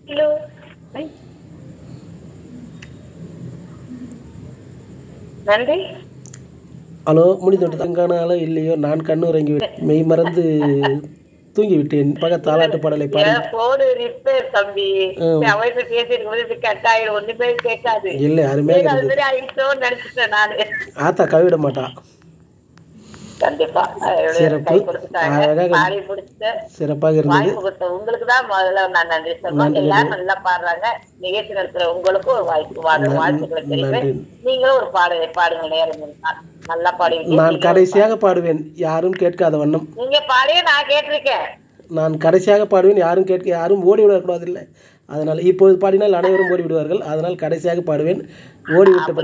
Hello ஐ. நன்றி hello முடிந்துவிட்டு தங்கானாலோ இல்லையோ நான் கண்ணு உறங்கி விட்டேன். மெய் மறந்து தூங்கி விட்டேன் பக தாலாட்டு பாடலை பாடி என் போனு ரிப்பேர் தம்பி ஆம். அவன் பேசிட்டு இருக்கும்போது இப்படி கட் ஆயிடும் ஒண்ணுமே கேட்காது இல்லை அருமையாக அது இருந்தது மாதிரி ஆயிடுச்சோன்னு நினைச்சிட்டேன் நானு ஆத்தா கவிட மாட்டா கண்டிப்பா அவருடைய சிறப்பு. கை கொடுத்துட்டாங்க அழகாக- பாடி முடிச்சுட்டு சிறப்பாக இருந்தது வாய்ப்பு கொடுத்த உங்களுக்கு தான் முதல்ல நான் நன்றி சொல்றேன் எல்லாரும் நல்லா பாடுறாங்க நிகழ்ச்சி நடத்துற உங்களுக்கும் ஒரு வாய்ப்பு வாடு வாழ்த்துக்களை தெரிவிப்பேன் நன்றி. நீங்களும் ஒரு பாடலை பாடுங்க நேரம் இருந்தால் நல்லா பாடுவீங்க நான் கடைசியாக பாடுவேன் யாரும் கேட்காத வண்ணம் நீங்க பாடியே நான் கேட்டிருக்கேன் நான் கடைசியாக பாடுவேன் யாரும் கேட்க யாரும் ஓடி விடக்கூடாதில்லை அதனால் இப்பொழுது பாடினால் அனைவரும் ஓடி விடுவார்கள் அதனால் கடைசியாக பாடுவேன் ஓடி விட்ட பிறகு